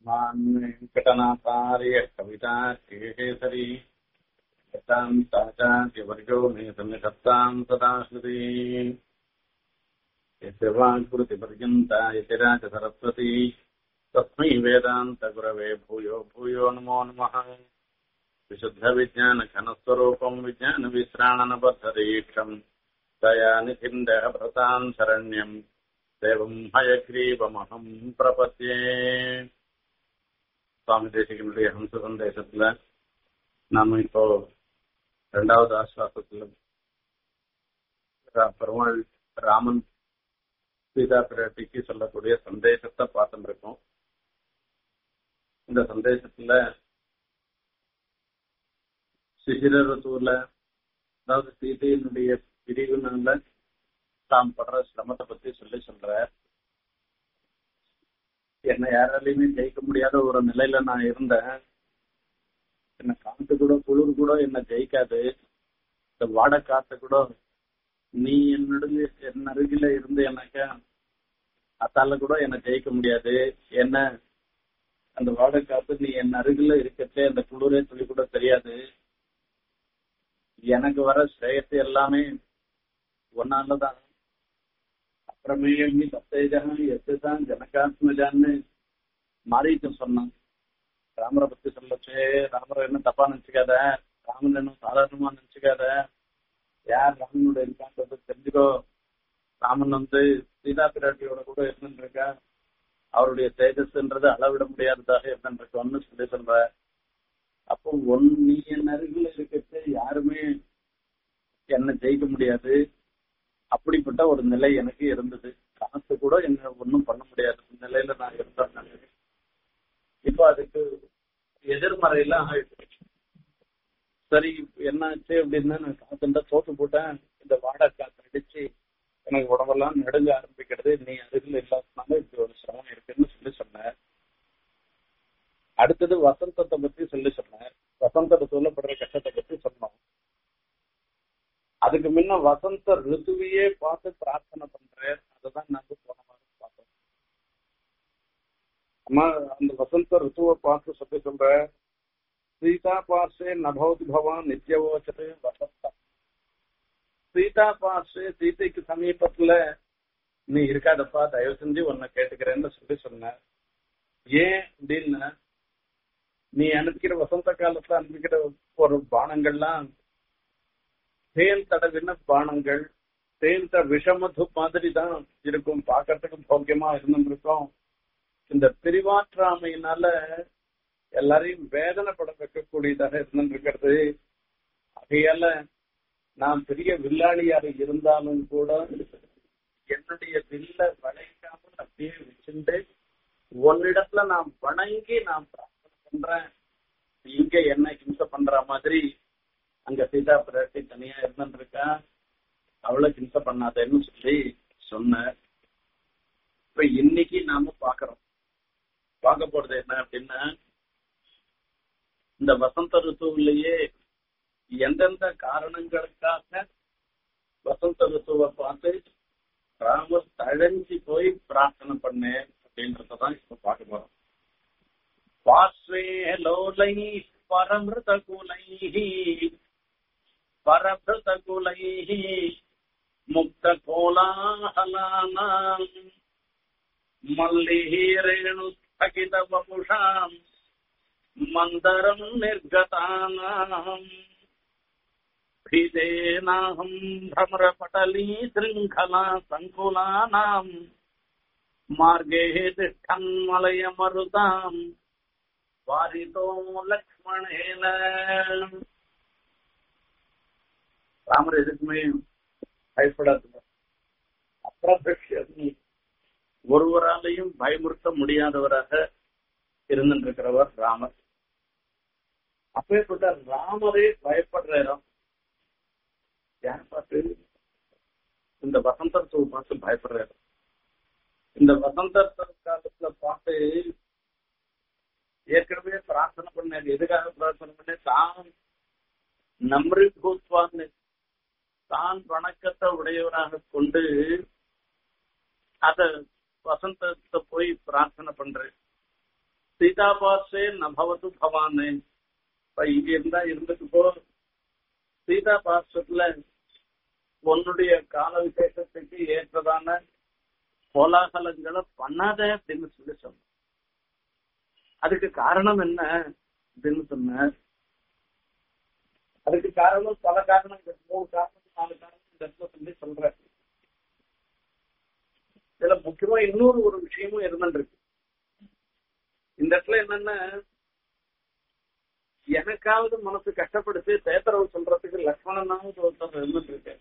श्रीमान् वेङ्कटनाथार्य कविता केसरी यतान्ताचार्यवर्गो मे सन्निधत्ताम् तदा श्रुती यस्य वाङ्कृतिपर्यन्ता यतिराज सरस्वती तस्मै वेदान्तगुरवे भूयो भूयो नमो नमः विशुद्धविज्ञानघनस्वरूपम् विज्ञानविश्राणनबद्धदीक्षम् दयानिधिम् देहभृताम् शरण्यम् தேவம் ஹயக்ரீவமகம் பிரபத்தியே சுவாமி தேசிகனுடைய ஹம்ச சந்தேசத்துல நாம இப்போ ரெண்டாவது ஆஸ்வாசத்துல பெருமாள் ராமன் சீதா பிராட்டிக்கு சொல்லக்கூடிய சந்தேசத்தை பார்த்துட்டு இருக்கோம் இந்த சந்தேசத்துல சிசிர ருத்துவுல அதாவது சீதையினுடைய பிரிவுனால தாம் படுற சிரமத்தை பத்தி சொல்லி சொல்ற என்னை யாராலையுமே ஜெயிக்க முடியாத ஒரு நிலையில நான் இருந்தேன் என்ன காத்து கூட குளிர் கூட என்ன ஜெயிக்காது இந்த வாடை காத்து கூட நீ என்னுடைய என் அருகில இருந்து எனக்கு அத்தால கூட என்ன ஜெயிக்க முடியாது என்ன அந்த வாடை காத்து நீ என் அருகில இருக்கச்சே அந்த குளிரே சொல்லி கூட தெரியாது எனக்கு வர ஸ்ரேயத்தை எல்லாமே ஒன்னாலதான் அப்புறமேயி சத்தேஜம் எஸ்தான் ஜனகாத்மஜான்னு மாறிட்டு சொன்னான் ராமரை பத்தி சொல்லச்சே ராமரை என்ன தப்பா நினைச்சுக்காத ராமன் என்ன சாதாரணமா நினைச்சுக்காத யார் ராமனோட இருக்கான்றது தெரிஞ்சுக்கோ ராமன் வந்து சீதா பிராட்டியோட கூட இருந்துருக்கா அவருடைய தேஜஸ்ன்றது அளவிட முடியாததாக இருந்துருக்கோம்னு சொல்லி சொல்ற அப்போ ஒன் நீ என் அருகில் இருக்கிறது யாருமே என்ன ஜெயிக்க முடியாது அப்படிப்பட்ட ஒரு நிலை எனக்கு இருந்தது காசு கூட என்ன ஒன்றும் பண்ண முடியாத நிலையில நான் இருந்தேன் இப்போ அதுக்கு எதிர்மறையில ஆயிடுச்சு சரி என்னாச்சு அப்படின்னா நான் காத்துண்டா தோத்து போட்டேன் இந்த வாடகை காத்து அடிச்சு எனக்கு உடம்பெல்லாம் நெடுங்க ஆரம்பிக்கிறது நீ அருகில் இல்லாதனால இப்படி ஒரு சிரமம் இருக்குன்னு சொல்லி சொன்னேன் அடுத்தது வசந்தத்தை பத்தி சொல்லி சொன்னேன் வசந்த ரித்துவல படுற கஷ்டத்தை பத்தி சொன்னோம் அதுக்கு முன்ன வசந்த ரித்துவையே பார்த்து பிரார்த்தனை பண்றேன் அதுதான் நாங்க போன மாதிரி பார்த்தோம் அம்மா அந்த வசந்த ரித்துவை பார்த்து சொல்லி சொல்ற சீதா பார்ஷே நபவதி பவான் நித்தியவோச்சது வசந்தா சீதா பார்ஷே சீதைக்கு சமீபத்துல நீ இருக்காதப்பா தயவு செஞ்சு உன்னை கேட்டுக்கிறேன்னு சொல்லி சொன்ன ஏன் அப்படின்னு நீ அனுப்பிக்கிற வசந்த காலத்துல அனுப்பிக்கிற ஒரு பானங்கள்லாம் தேன் தடவின பானங்கள் தேன் த விஷமது மாதிரி தான் இருக்கும் பார்க்கறதுக்கு போக்கியமா இருந்துருக்கும் இந்த பிரிவாற்றாமையினால எல்லாரையும் வேதனைப்பட வைக்கக்கூடியதாக இருந்துருக்கிறது அதையால நான் பெரிய வில்லாளியாக இருந்தாலும் கூட என்னுடைய வில்ல வளைக்காமல் அப்படியே வச்சுட்டு உன்னிடத்துல நான் வணங்கி நான் பிரார்த்தனை பண்றேன் இங்க என்ன ஹிம்சை பண்ற மாதிரி அங்க சீதா பிராட்டி தனியா இருந்துருக்கா அவளை ஹிம்சை பண்ணாதேன்னு சொல்லி சொன்ன இப்ப இன்னைக்கு நாம பாக்குறோம் பார்க்க போறது என்ன அப்படின்னா இந்த வசந்த ரித்துவிலேயே எந்தெந்த காரணங்களுக்காக வசந்த ரித்துவை பார்த்து ராமர் தழஞ்சி போய் பிரார்த்தனை பண்ணேன் அப்படின்றதான் இப்ப பார்க்க போறோம் பாஸ்வே லோலை பரமிருத குலை பரபிருத குலை முக்த கோலாஹலானாம் மல்லிஹீரேணு ஸ்தகித வபுஷாம் மந்தரம் நிர்கதானாம் भिदेनाहम् भ्रमरपटली शृङ्खला सङ्कुलानाम् मार्गे तिष्ठन्मलयमरुताम् वारितो லக்ஷ்மணேன ராமர் எதுக்குமே பயப்படாது அப்பிரபக்ஷி ஒருவராலையும் பயமுறுத்த முடியாதவராக இருந்திருக்கிறவர் ராமர் அப்பேற்பட்ட ராமரே பயப்படுற இடம் யார் பார்த்து இந்த வசந்த ரித்துவை பார்த்து பயப்படுற இடம் இந்த வசந்த காலத்துல பார்த்து ஏற்கனவே பிரார்த்தனை பண்ண எதுக்காக பிரார்த்தனை பண்ண தான் நம்ரி பூத்வான்னு தான் வணக்கத்தை உடையவராக கொண்டு அத வசந்தத்தை போய் பிரார்த்தனை பண்றேன் சீதா பார்ஷே நபவத்து பவான் இப்ப இங்க இருந்தா இருந்துட்டு போ சீதா பார்ஷத்துல உன்னுடைய கால விசேஷத்துக்கு ஏற்றதான கோலாகலங்களை பண்ணாத அப்படின்னு சொல்லி சொன்ன அதுக்கு காரணம் என்ன அப்படின்னு சொன்ன அதுக்கு காரணம் பல காரணங்கள் மூணு காரணம் நாலு காரணம் இந்த இடத்துல சொல்லி சொல்றேன் இதுல முக்கியமா இன்னொரு ஒரு விஷயமும் இருந்துருக்கு இந்த இடத்துல என்னன்னா எனக்காவது மனசு கஷ்டப்படுத்தி தேத்தரவு சொல்றதுக்கு லக்ஷ்மணனாவது ஒருத்தர் இருந்துட்டு இருக்கேன்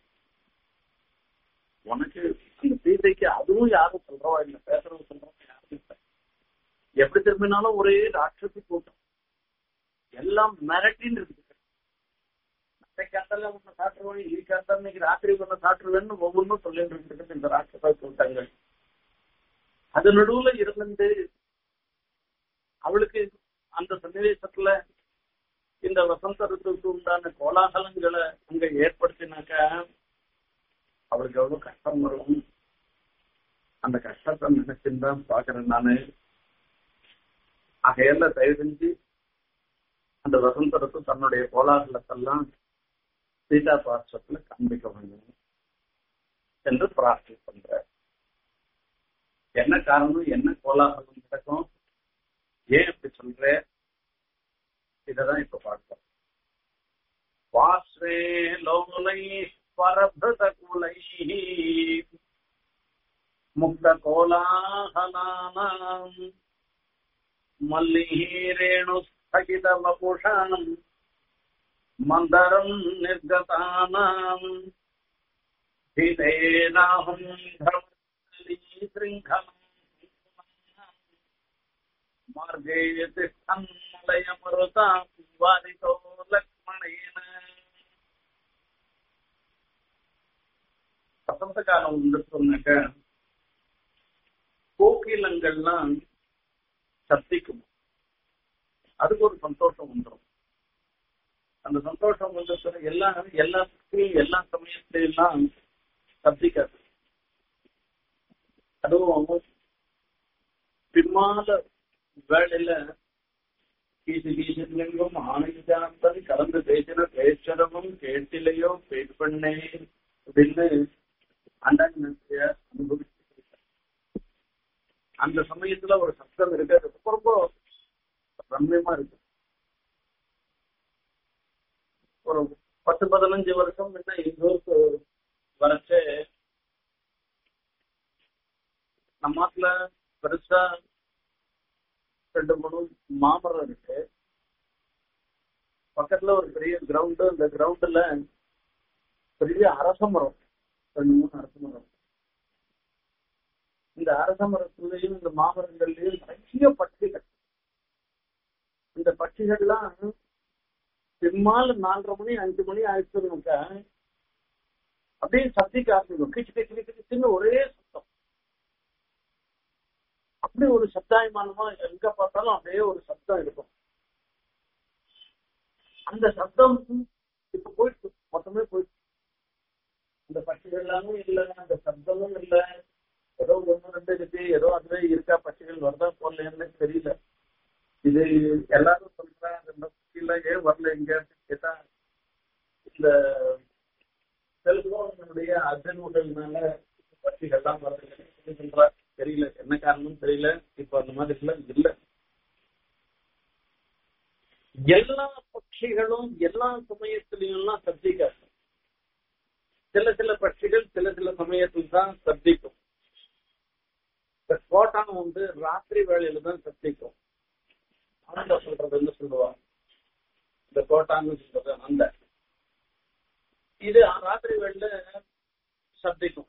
உனக்கு அந்த சீதைக்கு அதுவும் யாரும் சொல்றவா இல்லை பேசுறவங்க சொல்றவங்க யாரும் இல்லை எப்படி திரும்பினாலும் ஒரே ராட்சசி கூட்டம் எல்லாம் மிரட்டின்னு இருக்கு அன்னைக்கு அந்தல ஒண்ணு சாப்பிடுவேன் இன்னைக்கு அந்த இன்னைக்கு ராத்திரி ஒண்ணு சாப்பிடுவேன்னு ஒவ்வொன்றும் சொல்லிட்டு இருக்குது இந்த ராட்சச கூட்டங்கள் அது நடுவுல இருந்து அவளுக்கு அந்த சன்னிவேசத்துல இந்த வசந்த ருத்துக்கு உண்டான கோலாகலங்களை அங்க ஏற்படுத்தினாக்க அவளுக்கு எவ்வளவு கஷ்டம் வரும் அந்த கஷ்டத்தை நினைச்சுதான் பாக்குறேன் நானு ஆகையில தயவு செஞ்சு அந்த வசந்த ருத்து தன்னுடைய கோலாகலத்தெல்லாம் சீதா பார்ஷத்துல காண்பிக்க வேண்டும் என்று பிரார்த்தனை பண்ற என்ன காரணம் என்ன கோலாகலம் நடக்கும் ஏன் இப்படி சொல்ற இததான் இப்ப பார்ப்போம் வாஸ்ரே லோலை பரபிருத குலை முக்த கோலாகலானாம் மல்லிஹீரேணு ஸ்தகித வபுஷானம் மந்தரம் நிர்கதானாம் ஹிதேனாஹம் தர்மலீ சிருங்கலம் மார்கே திஷ்டன்மலயமருதாம் வாரிதோ லக்ஷ்மணேன வசந்த காலம் வந்து சொன்னாக்க கோகிலங்கள்லாம் சப்திக்கும் அதுக்கு ஒரு சந்தோஷம் வந்துடும் அந்த சந்தோஷம் வந்து எல்லா எல்லாத்துக்கும் எல்லா சமயத்திலாம் சப்திக்காது அதுவும் பின்னால வேளையில கீசு கீசுங்கும் ஆணையாந்தன் கலந்து பேசின பேச்சரமும் கேட்டிலையோ பேட் பண்ணே அப்படின்னு அண்டாங்க அனுபவிச்சு அந்த சமயத்துல ஒரு சப்தம் இருக்கு அது ரொம்ப ரொம்ப ரம்யமா இருக்கு ஒரு பத்து பதினஞ்சு வருஷம் முன்ன எங்க ஊருக்கு வரைச்சு நம்ம நாட்டுல பெருசா ரெண்டு மூணு மாமரம் இருக்கு பக்கத்துல ஒரு பெரிய கிரவுண்டு அந்த கிரவுண்டுல பெரிய அரச மரம் ரெண்டு மூணு அரச மரம் இந்த அரச மரத்துலயும் இந்த மாமரங்கள்லயும் நிறைய பட்சிகள் இந்த பட்சிகள்லாம் பெரும்பாலும் நாலரை மணி அஞ்சு மணி ஆயிடுச்சுனாக்கா அப்படியே சத்திக்க ஆரம்பிக்கும் கிச்சு கிச்சு கிச்சுன்னு ஒரே சத்தம் அப்படி ஒரு சப்தாயமானமா எங்க பார்த்தாலும் அப்படியே ஒரு சப்தம் இருக்கும் அந்த சப்தம் இப்ப போயிட்டு மொத்தமே போயிட்டு அந்த பட்சிகள் எல்லாமே இல்லை அந்த சப்தமும் இல்லை ஏதோ ஒண்ணு ரெண்டு இருக்கு ஏதோ அதுவே இருக்கா பட்சிகள் வருதா போடலன்னு தெரியல இது எல்லாரும் சொல்றாங்க அந்த பட்சியில ஏன் வரல இங்க கேட்டா இந்த செல்போனுடைய அதிர்வுகள்னால பட்சிகள்லாம் வருது சொல்றா தெரியல என்ன காரணம் தெரியல இப்ப அந்த மாதிரி எல்லாம் இல்ல எல்லா பட்சிகளும் எல்லா சமயத்திலையும் எல்லாம் சப்திக்காது சில சில பட்சிகள் சில சில சமயத்தில் தான் சப்திக்கும் இந்த கோட்டான் வந்து ராத்திரி வேலையில தான் சப்திக்கும் அந்த சொல்றது என்ன சொல்லுவாங்க இந்த கோட்டான்னு சொல்றது அந்த இது ராத்திரி வேலையில சப்திக்கும்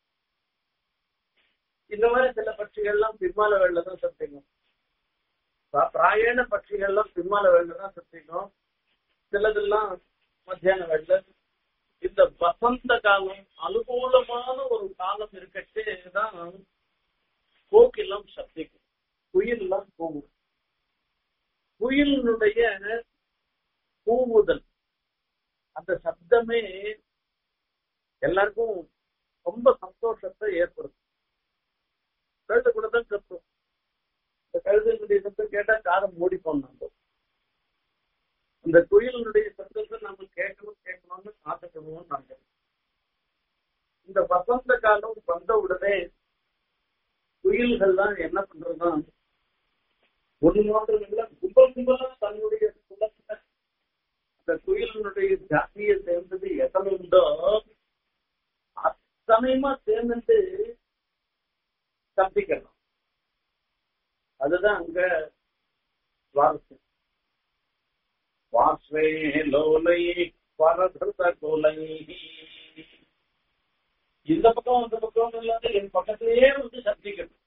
இந்த மாதிரி சில பட்சிகள்லாம் பின்மால வேலை தான் சப்திக்கும் பிராயண பட்சிகள்லாம் பின்மால வேலை தான் சப்திக்கும் சிலதெல்லாம் மத்தியான வேலை இந்த வசந்த காலம் அனுகூலமான ஒரு காலம் இருக்கட்டே தான் கோக்கிலம் சப்திக்கும் குயில்லாம் கூவும் குயிலினுடைய கூவுதல் அந்த சப்தமே எல்லாருக்கும் ரொம்ப சந்தோஷத்தை ஏற்படுத்தும் கேட்டு கூட தான் கத்தும் இந்த கழுதையினுடைய சத்தம் கேட்டா காதம் மூடிப்போம் நம்ம இந்த குயிலினுடைய சத்தத்தை நம்ம கேட்கணும் கேட்கணும்னு ஆசைப்படுவோம் நாங்க இந்த வசந்த காலம் வந்த உடனே குயில்கள் தான் என்ன பண்றதுன்னா ஒன்று மாத்திரம் இல்ல கும்பல் கும்பலா தன்னுடைய குலத்துல அந்த குயிலினுடைய ஜாதியை சேர்ந்தது எத்தனை உண்டோ அத்தனையுமா சேர்ந்துட்டு தப்பிக்கணும் அதுதான் அங்க சுவாரஸ்யம் வாஸ்வே லோலை பரதృత கோலை இந்த பக்கம் அந்த பக்கம் இல்லாத என் பக்கத்திலேயே வந்து சந்திக்கணும்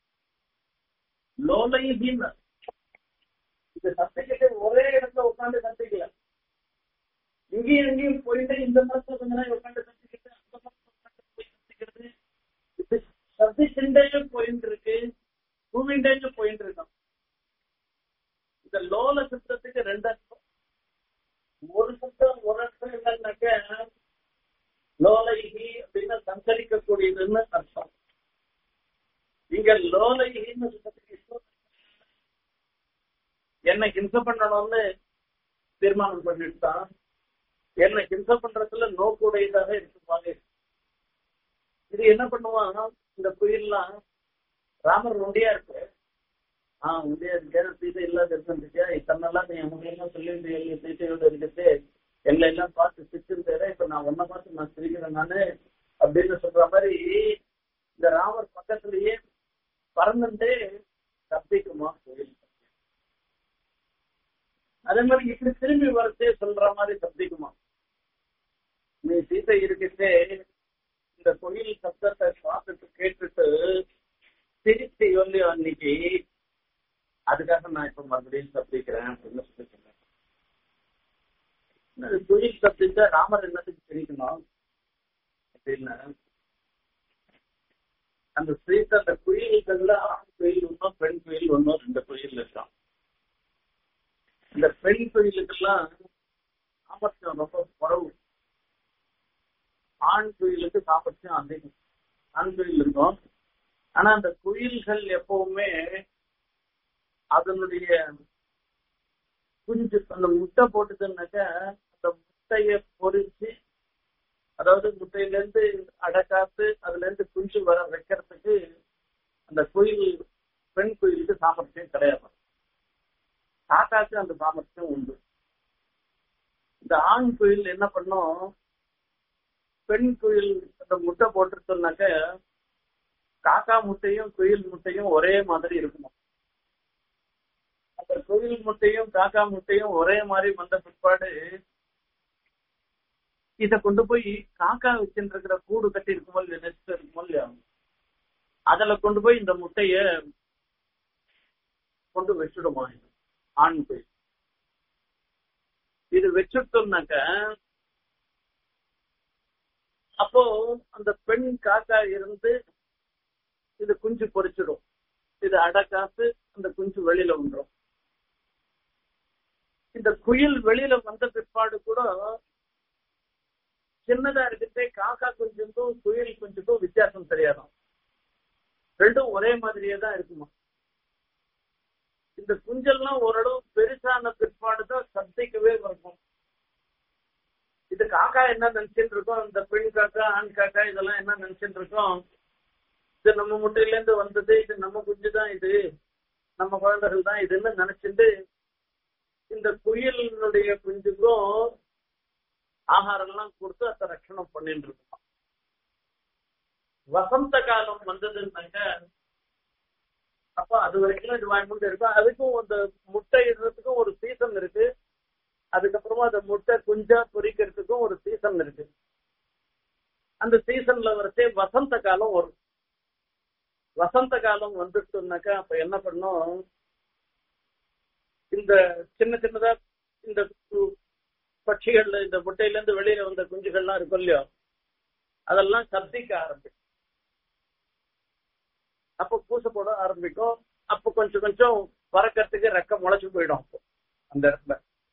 லோலைன்னு இது சந்திக்கிட்டு ஒரே இடத்துல உட்காந்து சந்திக்கல இங்கேயும் எங்கேயும் போயிட்டு இந்த மரத்துல கொஞ்ச நேரம் உட்காந்து சந்திக்கிட்டு அந்த மரத்துல உட்காந்து போய் சந்திக்கிறது இது சந்திச்சுட்டே போயிட்டு இருக்கு தூங்கிட்டே போயிட்டு இருக்கோம் இந்த லோல சித்திரத்துக்கு ரெண்டு அர்த்தம் ஒரு சத்தம் ஒரு அர்த்தம் என்னன்னாக்க லோலைகி அப்படின்னு சஞ்சரிக்கக்கூடியதுன்னு அர்த்தம் இங்க லோலைகின்னு சொல்றதுக்கு என்னை ஹிம்சை பண்ணணும்னு தீர்மானம் பண்ணிட்டான் என்னை ஹிம்சை பண்றதுல நோக்குடையதாக இருக்குமாங்க இது என்ன பண்ணுவான் இந்த குயில்லாம் ராமர் உண்டியா இருக்கு ஆஹ் உண்டியா இருக்கேன் சீதை இல்லாத இருந்துச்சு இத்தனெல்லாம் நீ எல்லாம் சொல்லி சீதையோட இருக்குது எங்களை எல்லாம் பார்த்து சிரிச்சிருந்தாரு இப்ப நான் ஒன்ன பார்த்து நான் சிரிக்கிறேன் நானு அப்படின்னு சொல்ற மாதிரி இந்த ராமர் பக்கத்திலேயே பறந்துட்டு தப்பிக்குமா கோயில் அதே மாதிரி இப்படி திரும்பி வரத்தே சொல்ற மாதிரி தப்பிக்குமா நீ சீதை இருக்கிட்டே இந்த கோயில் சப்தத்தை பார்த்துட்டு கேட்டுட்டு சிரிச்சு சொல்லி அன்னைக்கு அதுக்காக நான் இப்ப மறுபடியும் தப்பிக்கிறேன் அப்படின்னு சொல்லிக்கிறேன் குயில் சப்திச்சா ராமர் என்னத்துக்கு தெரிவிக்கணும் அப்படின்னு அந்த ஸ்ரீத் அந்த குயில்கள்ல ஆண் குயில் ஒன்றும் பெண் குயில் ஒன்றும் ரெண்டு குயில் இருக்கான் இந்த பெண் குயிலுக்கெல்லாம் சாமர்த்தியம் ரொம்ப குறவு ஆண் குயிலுக்கு சாமர்த்தியம் அதிகம் ஆண் குயில் இருக்கும் ஆனா அந்த குயில்கள் எப்பவுமே அதனுடைய குஞ்சு அந்த முட்டை போட்டுதுன்னாக்க அந்த முட்டைய பொறிச்சு அதாவது முட்டையில இருந்து அடக்காத்து அதுல இருந்து குஞ்சு வர வைக்கிறதுக்கு அந்த குயில் பெண் குயிலுக்கு சாமர்த்தியம் கிடையாது காக்காக்கு அந்த சாமர்த்தியம் உண்டு இந்த ஆண் குயில் என்ன பண்ணும் பெண் குயில் அந்த முட்டை போட்டுருச்சோம்னாக்க காக்கா முட்டையும் குயில் முட்டையும் ஒரே மாதிரி இருக்கணும் அந்த குயில் முட்டையும் காக்கா முட்டையும் ஒரே மாதிரி வந்த பிற்பாடு இத கொண்டு போய் காக்கா வச்சுட்டு இருக்கிற கூடு கட்டி இருக்குமோ இல்லையா நெஸ்ட் இருக்குமோ இல்லையா அதுல கொண்டு போய் இந்த முட்டைய கொண்டு வச்சுடுமா ஆண் குயில் இது வச்சுட்டோம்னாக்க அப்போ அந்த பெண் காக்கா இருந்து இது குஞ்சு பொறிச்சிடும் இது அடக்காத்து அந்த குஞ்சு வெளியில வந்துடும் இந்த குயில் வெளியில வந்த பிற்பாடு கூட சின்னதா இருக்கிறதே காக்கா குஞ்சுக்கும் குயில் குஞ்சுக்கும் வித்தியாசம் தெரியாதான் ரெண்டும் ஒரே மாதிரியே தான் இருக்குமா இந்த குஞ்செல்லாம் ஓரளவு பெருசான பிற்பாடு தான் சத்தைக்கவே இருக்கும் இது காக்கா என்ன நினைச்சுட்டு இருக்கோம் இந்த பெண் காக்கா ஆண் காக்கா இதெல்லாம் என்ன நினைச்சுட்டு இருக்கோம் இது நம்ம முட்டையில இருந்து வந்தது இது நம்ம குஞ்சு தான் இது நம்ம குழந்தைகள் தான் இதுன்னு நினைச்சிட்டு இந்த குயிலினுடைய குஞ்சுக்கும் ஆகாரம் எல்லாம் கொடுத்து அதை ரட்சணம் பண்ணிட்டு இருக்கோம் வசந்த காலம் வந்ததுன்னாக்க அப்ப அது வரைக்கும் இது வாங்கிட்டு இருக்கும் அதுக்கும் அந்த முட்டை இடுறதுக்கும் ஒரு சீசன் இருக்கு அதுக்கப்புறமா அந்த முட்டை குஞ்சா பொறிக்கிறதுக்கும் ஒரு சீசன் இருக்கு அந்த சீசன்ல வரச்சே வசந்த காலம் வரும் வசந்த காலம் வந்துட்டுனாக்கா அப்ப என்ன பண்ணும் இந்த சின்ன சின்னதா இந்த பட்சிகள்ல இந்த முட்டையில இருந்து வெளியில வந்த குஞ்சுகள்லாம் இருக்கும் இல்லையோ அதெல்லாம் சப்திக்க ஆரம்பிக்கும் அப்ப பூசை போட ஆரம்பிக்கும் அப்ப கொஞ்சம் கொஞ்சம் பறக்கிறதுக்கு ரெக்க முளைச்சு போயிடும் அப்போ அந்த இடத்துல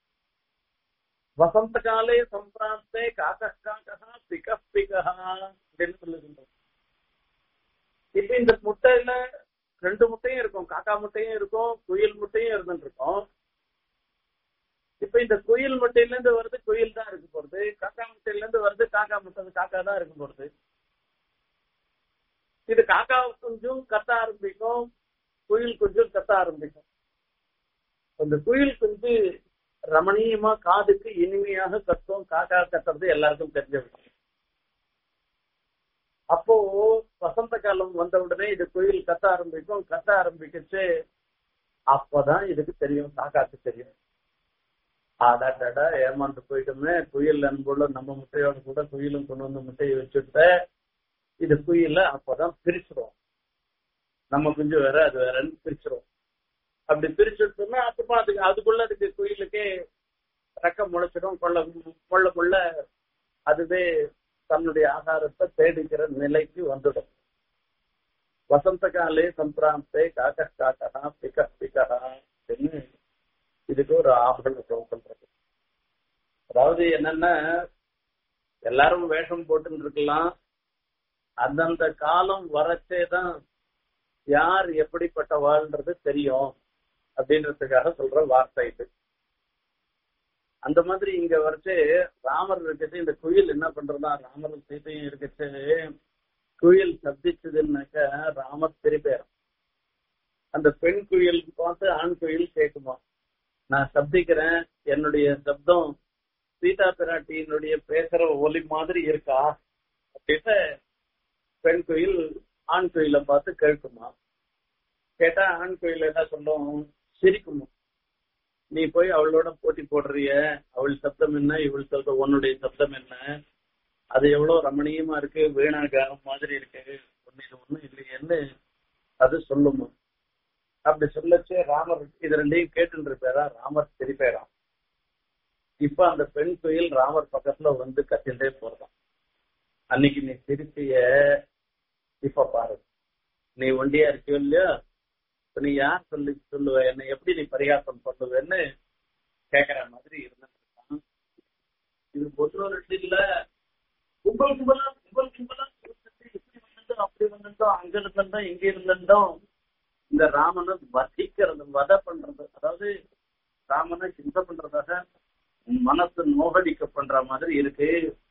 வசந்த காலே சம்பிராந்தே காக்கா காக்கா பிக பிகா அப்படின்னு சொல்லுகின்றோம் இப்ப இந்த முட்டையில ரெண்டு முட்டையும் இருக்கும் காக்கா முட்டையும் இருக்கும் குயில் முட்டையும் இருந்துட்டு இருக்கும் இப்ப இந்த குயில் முட்டையில இருந்து வருது குயில் தான் இருக்க போறது காக்கா முட்டையில இருந்து வருது காக்கா முட்டை காக்கா தான் இருக்க போறது இது காக்கா குஞ்சும் கத்த ஆரம்பிக்கும் குயில் குஞ்சும் கத்த ஆரம்பிக்கும் அந்த குயில் குஞ்சு ரமணீயமா காதுக்கு இனிமையாக கத்தும் காக்கா கத்துறது எல்லாருக்கும் தெரிஞ்ச விஷயம் அப்போ வசந்த காலம் வந்த உடனே இது குயில் கத்த ஆரம்பிக்கும் கத்த ஆரம்பிக்கச்சு அப்பதான் இதுக்கு தெரியும் காக்காக்கு தெரியும் ஆடாடாடா ஏமாந்து போயிட்டுமே குயில் அன்புள்ள நம்ம முட்டையோட கூட குயிலும் கொண்டு வந்து முட்டையை வச்சுட்ட இது குயில அப்பதான் பிரிச்சிரும் நம்ம குஞ்சு வேற அது வேறன்னு பிரிச்சிரும் அப்படி பிரிச்சுட்டோம்னா அப்பமா அதுக்கு அதுக்குள்ள அதுக்கு குயிலுக்கே ரெக்கம் முளைச்சிடும் கொள்ள கொள்ள கொள்ள அதுவே தன்னுடைய ஆகாரத்தை தேடிக்கிற நிலைக்கு வந்துடும் வசந்த காலே சம்பிராந்தே காக்க காக்கா பிக பிகா அப்படின்னு இதுக்கு ஒரு ஆபரண சொல்றது அதாவது என்னன்னா எல்லாரும் வேஷம் போட்டு இருக்கலாம் அந்தந்த காலம் வரச்சே தான் யார் எப்படிப்பட்டவாள்ன்றது தெரியும் அப்படின்றதுக்காக சொல்ற வார்த்தை இது அந்த மாதிரி இங்க வரைச்சு ராமர் இருக்கச்சு இந்த குயில் என்ன பண்றதா ராமர் சீதையும் இருக்கச்சு குயில் சப்திச்சதுன்னாக்க ராமர் திருப்பேரும் அந்த பெண் குயில் பார்த்து ஆண் குயில் கேட்குமா நான் சப்திக்கிறேன் என்னுடைய சப்தம் சீதா பிராட்டியினுடைய பேசுற ஒலி மாதிரி இருக்கா அப்படின்னு பெண் குயில் ஆண் குயில பார்த்து கேட்குமா கேட்டா ஆண் குயில் என்ன சொல்லும் சிரிக்குமா நீ போய் அவளோட போட்டி போடுறிய அவள் சப்தம் என்ன இவள் சப்தம் உன்னுடைய சப்தம் என்ன அது எவ்வளவு ரமணீயமா இருக்கு வீணா கானம் மாதிரி இருக்கு ஒன்னு இது ஒண்ணும் இல்லையேன்னு அது சொல்லுமா அப்படி சொல்லச்சே ராமர் இது ரெண்டையும் கேட்டு இருப்பாரா ராமர் திருப்பேராம் இப்ப அந்த பெண் குயில் ராமர் பக்கத்துல வந்து கத்திண்டே போறதாம் அன்னைக்கு நீ திருப்பிய இப்ப பாரு நீ ஒண்டியா இருக்கியோ இல்லையா இப்ப நீ யார் சொல்லி சொல்லுவ என்ன எப்படி நீ பரிகாசம் பண்ணுவேன்னு கேக்குற மாதிரி இருந்துருக்கான் இது ஒன்று ரெண்டு இல்ல கும்பல் கும்பலா கும்பல் கும்பலா இப்படி வந்துட்டோம் அப்படி வந்துட்டோம் அங்க இருந்தோம் இங்க இருந்தோம் இந்த ராமனை வசிக்கிறது வத பண்றது அதாவது ராமனை சிந்த பண்றதாக மனசு நோகடிக்க பண்ற மாதிரி இருக்கு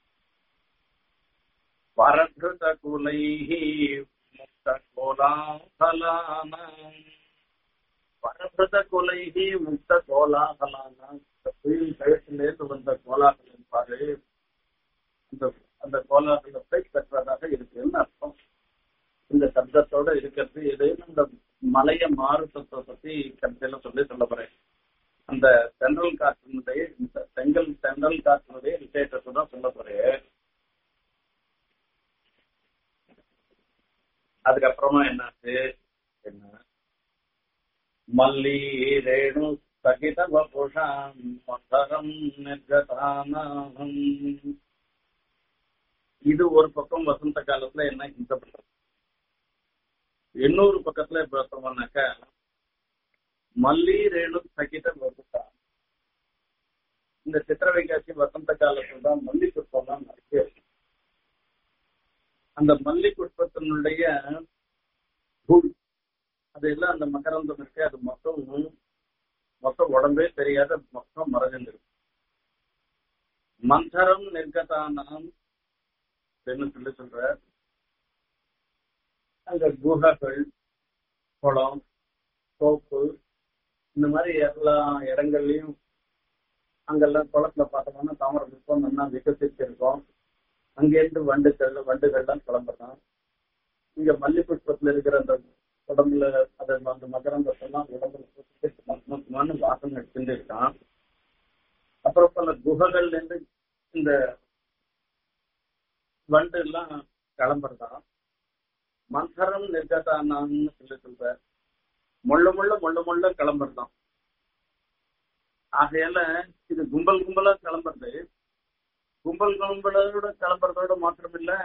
வரகிருத குலைஹி முக்த கோலாகலானம் வரபிரத கொலைகி முக்த கோலாகலானம் இந்த குயில் கழுத்திலேருந்து வந்த கோலாகலம் பாரு அந்த அந்த கோலாகலத்தை பெற்றதாக இருக்குன்னு அர்த்தம் இந்த சப்தத்தோட இருக்கிறது எது இந்த மலைய மாறுத்தத்தை பத்தி கருத்தையில சொல்லி சொல்ல போறேன் அந்த சென்ட்ரல் காற்றினுடைய இந்த செங்கல் சென்ட்ரல் காற்றினுடைய விசேஷத்தை தான் சொல்ல போறேன் அதுக்கப்புறமா என்னாச்சு என்ன மல்லி ரேணு சகித வபுஷாம் மந்தரம் நிர்கதானம் இது ஒரு பக்கம் வசந்த காலத்துல என்ன ஹிம்சை பண்றது இன்னொரு பக்கத்துல பார்த்தோம்னாக்க மல்லி ரேணு சகித வபுஷா இந்த சித்திர வைகாசி வசந்த காலத்துல தான் மல்லி புஷ்பம் தான் நிறைய இருக்கு அந்த மல்லி புஷ்பத்தினுடைய தூள் அது எல்லாம் அந்த மகரந்தம் இருக்கு அது மொத்தம் மொத்தம் உடம்பே தெரியாத மொத்தம் மறைஞ்சிருக்கு மந்தரம் நிர்கதானம் அப்படின்னு சொல்லி சொல்ற அங்க குகைகள் குளம் தோப்பு இந்த மாதிரி எல்லா இடங்கள்லயும் அங்கெல்லாம் குளத்துல பார்த்தோம்னா தாமரை புஷ்பம் நல்லா விகசிச்சிருக்கோம் அங்கேருந்து வண்டுகள் வண்டுகள்லாம் கிளம்புறோம் இங்க மல்லி புஷ்பத்துல இருக்கிற அந்த உடம்புல அது அந்த மகரந்தத்தெல்லாம் உடம்புல வாசம் எடுத்துட்டு இருக்கான் அப்புறம் பல குகைகள்ல இருந்து இந்த வண்டு எல்லாம் கிளம்புறதான் மந்தரம் நிர்கதானான்னு சொல்லி சொல்ற முள்ள முள்ள முள்ள முள்ள கிளம்புறதான் ஆகையால இது கும்பல் கும்பலா கிளம்புறது கும்பல் கும்பலோட கிளம்புறதோட மாத்திரம் இல்ல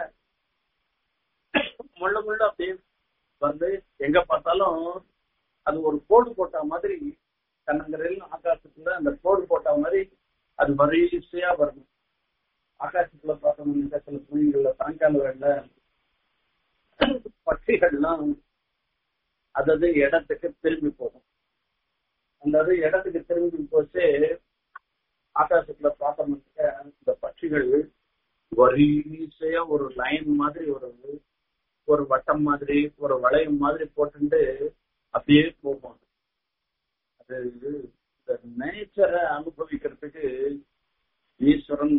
முள்ள முள்ள அப்படியே வந்து எங்க பார்த்தாலும் அது ஒரு கோடு போட்ட மாதிரி கண்ணங்கரையில் ஆகாசத்துல அந்த கோடு போட்ட மாதிரி அது வரிசையா வரும் ஆகாசத்துல பார்த்தோம்னா சில துணிகள்ல சாயங்கால வேலை பட்சிகள்லாம் அதாவது இடத்துக்கு திரும்பி போகும் அந்த இடத்துக்கு திரும்பி போச்சு ஆகாசத்துல பார்த்தோம்னாக்க இந்த பட்சிகள் வரிசையா ஒரு லைன் மாதிரி ஒரு ஒரு வட்டம் மாதிரி ஒரு வளையம் மாதிரி போட்டுட்டு அப்படியே போகும் அது இந்த நேச்சரை அனுபவிக்கிறதுக்கு ஈஸ்வரன்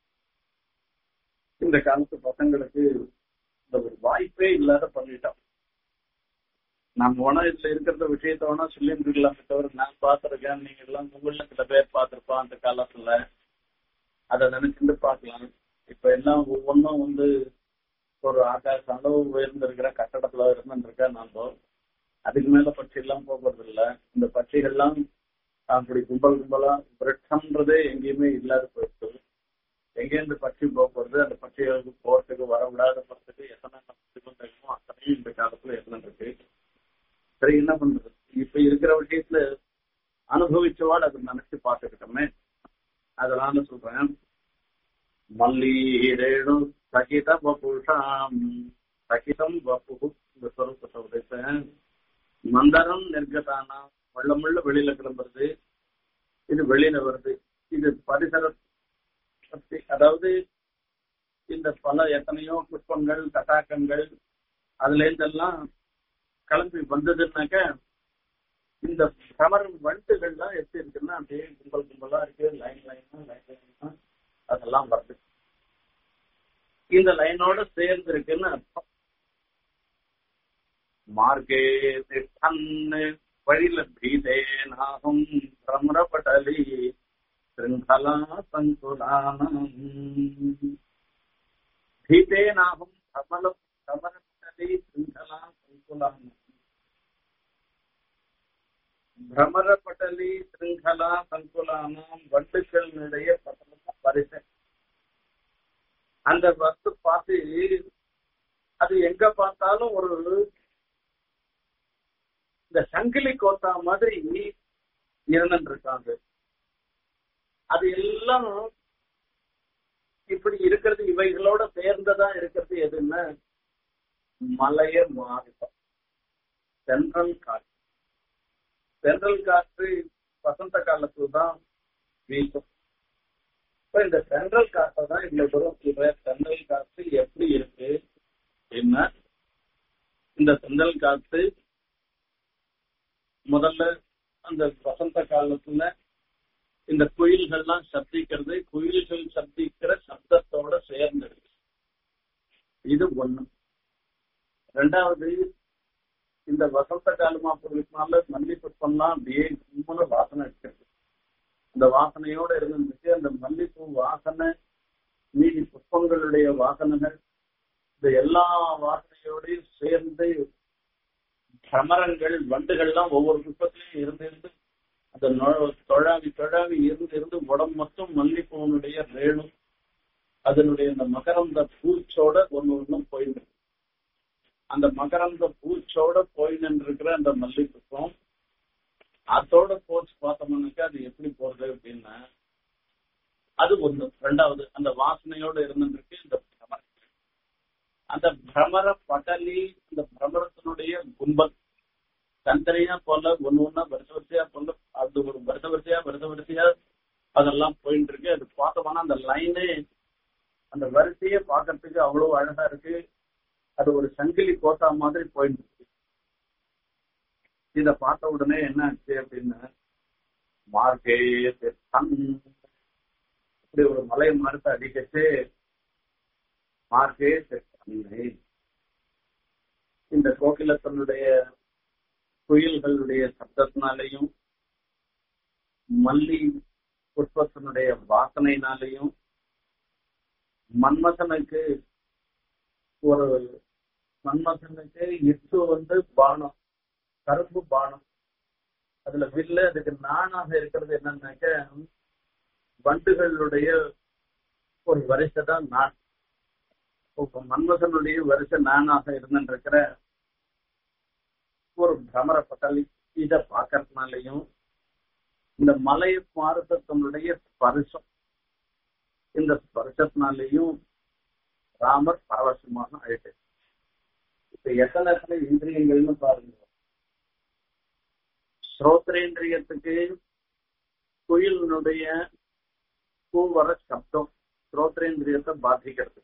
இந்த காலத்து பசங்களுக்கு இந்த ஒரு வாய்ப்பே இல்லாத பண்ணிட்டான் நம்ம வேணா இதுல இருக்கிற விஷயத்த வேணா சொல்லிட்டு இருக்கலாமே தவிர நான் பார்த்திருக்கேன் நீங்க எல்லாம் உங்கள சில பேர் பார்த்திருப்போம் அந்த காலத்துல அதை நினைச்சுட்டு பார்க்கலாம் இப்ப எல்லாம் ஒவ்வொன்றும் வந்து ஒரு ஆகாச அளவு உயர்ந்திருக்கிற கட்டடத்துல இருந்துருக்கா நாம அதுக்கு மேல பட்சி எல்லாம் போகிறது இல்ல இந்த பட்சிகள்லாம் அப்படி கும்பல் கும்பலா விரட்டம்ன்றதே எங்கேயுமே இல்லாத போயிடுச்சு எங்கேருந்து பட்சி போகிறது அந்த பட்சிகளுக்கு போறதுக்கு வர விடாத போறதுக்கு எத்தனை தெரியுமோ அத்தனையும் இந்த காலத்துல எத்தனை இருக்கு சரி என்ன பண்றது இப்ப இருக்கிற விஷயத்துல அனுபவிச்சவாள் அதை நினைச்சு பார்த்துக்கிட்டோமே அதனால சொல்றேன் மல்லீரேணு சகித வபுஷாம் சகிதம் வபு இந்த சொரூபத்தை உடைத்தேன் மந்தரம் நெர்கதானா வெள்ளமுள்ள வெளியில கிளம்புறது இது வெளியில வருது இது பரிசர பத்தி அதாவது இந்த பல எத்தனையோ புஷ்பங்கள் தட்டாக்கங்கள் அதுல இருந்தெல்லாம் கிளம்பி வந்ததுன்னாக்க இந்த பிரமரம் வண்டுகள்லாம் எப்படி இருக்குன்னா அப்படியே கும்பல் கும்பலா இருக்கு லைன் லைனா லைன் லைனா அதெல்லாம் வருது இந்த லைனோட சேர்ந்து இருக்குன்னு அர்த்தம் மார்க்கே திட்டன்னு வழியில பீதேனாகும் பிரமரப்படலி శృంఖలా సంకులానం భీతేనాహం కమల కమలపటలి శృంఖలా సంకులానం பிரமரப்பட்டலி சிருங்கலா சங்குலானம் வண்டுகளினுடைய பட்டணம் வரிசை அந்த வஸ்து பார்த்து அது எங்க பார்த்தாலும் ஒரு இந்த சங்கிலி கோத்தா மாதிரி இருந்துட்டு இருக்காங்க அது எல்லாம் இப்படி இருக்கிறது இவைகளோட சேர்ந்ததா இருக்கிறது எதுன்னா மலைய மாறுதம் சென்ட்ரல் காற்று சென்ட்ரல் காற்று வசந்த காலத்துல தான் வீசும் இப்ப இந்த சென்ட்ரல் காற்றை தான் இவ்வளவு தூரம் சொல்ற சென்ட்ரல் காற்று எப்படி இருக்கு என்ன இந்த சென்ட்ரல் காற்று முதல்ல அந்த வசந்த காலத்துல இந்த குயில்கள்லாம் சப்திக்கிறது குயில்கள் சப்திக்கிற சப்தத்தோட சேர்ந்துருக்கு இது ஒண்ணு ரெண்டாவது இந்த வசந்த காலமா பொருளுக்குனால மல்லி புஷ்பம்லாம் அப்படியே கும்பல வாசனை இருக்கிறது அந்த வாசனையோட இருந்துச்சு அந்த மல்லிப்பூ வாசனை மீதி புஷ்பங்களுடைய வாசனைகள் இந்த எல்லா வாசனையோடையும் சேர்ந்து பிரமரங்கள் வண்டுகள்லாம் ஒவ்வொரு புஷ்பத்திலையும் இருந்து இருந்து அந்த தொழாவி தொழாவி இருந்து இருந்து உடம்பு மொத்தம் மல்லிப்பூனுடைய ரேணு அதனுடைய அந்த மகரந்த பூச்சோட ஒண்ணு ஒண்ணும் போயிட்டு அந்த மகரந்த பூச்சோட போயின்னு இருக்கிற அந்த மல்லிப்புஷ்பம் அதோட போச்சு பார்த்தோம்னாக்கா அது எப்படி போறது அப்படின்னா அது ஒண்ணு ரெண்டாவது அந்த வாசனையோட இருந்துருக்கு இந்த பிரமரம் அந்த பிரமர பட்டலி இந்த பிரமரத்தினுடைய கும்பல் தனித்தனியா போல ஒண்ணு ஒண்ணா வருஷ வரிசையா போல அது ஒரு வருஷ வரிசையா வருஷ வரிசையா அதெல்லாம் போயிட்டு இருக்கு அது பார்த்தோம்னா அந்த லைனே அந்த வரிசையே பார்க்கறதுக்கு அவ்வளவு அழகா இருக்கு அது ஒரு சங்கிலி கோட்டா மாதிரி போயிட்டு இருக்கு இத பார்த்த உடனே என்ன ஆச்சு அப்படின்னா மார்க்கே தன் இப்படி ஒரு மலை மரத்தை அடிக்கச்சு மார்க்கே தன்னை இந்த கோகிலத்தனுடைய குயில்களுடைய சப்தத்தினாலையும் மல்லி புஷ்பத்தினுடைய வாசனையினாலையும் மன்மதனுக்கு ஒரு மன்மதனுக்கு இட்டு வந்து பானம் கரும்பு பானம் அதுல வில்லு அதுக்கு நானாக இருக்கிறது என்னன்னாக்க வண்டுகளுடைய ஒரு வரிசை தான் நான் இப்போ மன்மதனுடைய வரிசை நானாக இருந்துருக்கிற ஒரு பிரமர பட்டலி இதை பார்க்கறதுனாலையும் இந்த மலை மாறுதத்தினுடைய ஸ்பர்சம் இந்த ஸ்பர்சத்தினாலையும் ராமர் பரவசமாக ஆயிட்டு இப்ப எத்தனை எத்தனை இந்திரியங்கள்னு பாருங்க ஸ்ரோத்ரேந்திரியத்துக்கு குயிலினுடைய பூவர சப்தம் ஸ்ரோத்ரேந்திரியத்தை பாதிக்கிறது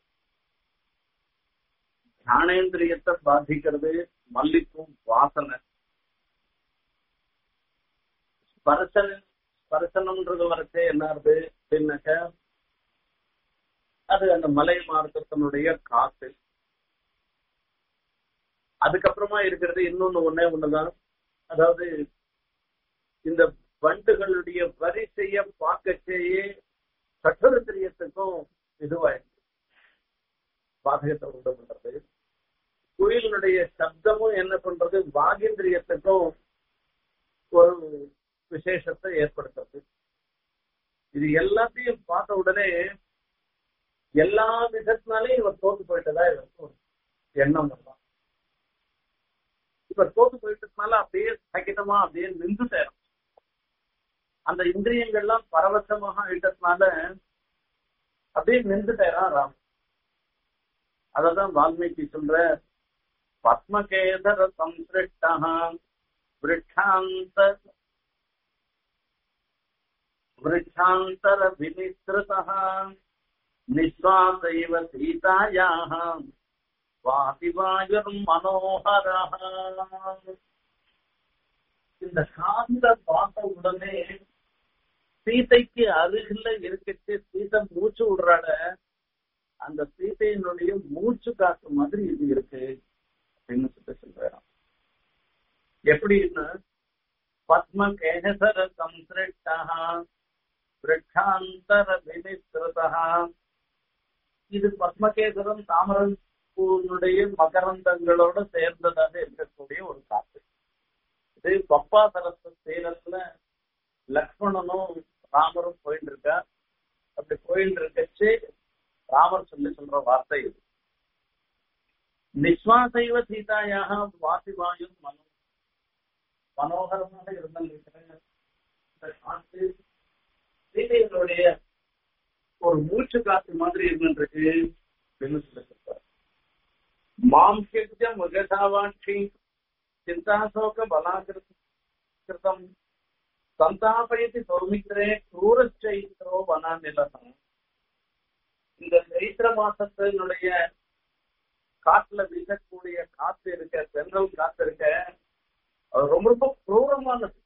ஞானேந்திரியத்தை பாதிக்கிறது மல்லிப்பூ வாசனை ஸ்பர்சன ஸ்பர்சனம்ன்றது வரைச்சே என்ன ஆகுது அப்படின்னாக்க அது அந்த மலை மார்க்கத்தினுடைய காத்து அதுக்கப்புறமா இருக்கிறது இன்னொன்னு ஒன்னே ஒண்ணுதான் அதாவது இந்த வண்டுகளுடைய வரிசைய பார்க்கச்சேயே கட்டுரத்திரியத்துக்கும் இதுவாயிருக்கு பாதகத்தை உண்டு பண்றது குயிலினுடைய சப்தமும் என்ன பண்றது வாகேந்திரியத்துக்கும் ஒரு விசேஷத்தை ஏற்படுத்துறது இது எல்லாத்தையும் பார்த்த உடனே எல்லா விதத்தினாலையும் இவர் தோத்து போயிட்டதா இவருக்கு ஒரு எண்ணம் வரலாம் இப்ப தோத்து போயிட்டதுனால அப்படியே சகிதமா அப்படியே நின்று சேரும் அந்த இந்திரியங்கள்லாம் பரவசமாக ஆயிட்டதுனால அப்படியே நின்று சேரான் ராம் அததான் வால்மீகி சொல்ற பத்மகேதர சம்சிருஷ்டா விருட்சாந்த விருட்சாந்தர வினிஸ்ருதா நிஸ்வாசைவ சீதாயாக வாதிவாயுர் மனோகரா இந்த காந்த பார்த்த உடனே சீதைக்கு அருகில இருக்கச்சு சீதை மூச்சு விடுறாட அந்த சீதையினுடைய மூச்சு காத்து மாதிரி இது இருக்கு அப்படின்னு சொல்லி சொல்றாராம் எப்படின்னு பத்ம கேசர சம்சிருஷ்டா விரட்சாந்தர வினிஸ்ருதா இது பத்மகேசரம் தாமரன் பூனுடைய மகரந்தங்களோட சேர்ந்ததாக இருக்கக்கூடிய ஒரு காத்து இது பப்பா சரஸ்வ தீரத்துல லக்ஷ்மணனும் ராமரும் போயிட்டு இருக்கா அப்படி போயிட்டு இருக்கச்சு ராமர் சொல்லி சொல்ற வார்த்தை இது நிஸ்வாசைவ சீதாயாக வாசிவாயு மனோ மனோகரமாக இருந்திருக்கிற இந்த காற்று சீதைகளுடைய ஒரு மூச்சு காத்து மாதிரி இருந்துருக்கு அப்படின்னு சொல்லி சொல்றார் மாம்சிய முகதாவாட்சி சிந்தாசோக பலாகிருத்தம் சந்தாபயத்தி சௌமித்திரே கிரூரச்சைத்திரோ வனாநிலகம் இந்த சைத்திர மாசத்தினுடைய காட்டுல வீசக்கூடிய காத்து இருக்க தென்றல் காத்து இருக்க அது ரொம்ப ரொம்ப குரூரமானது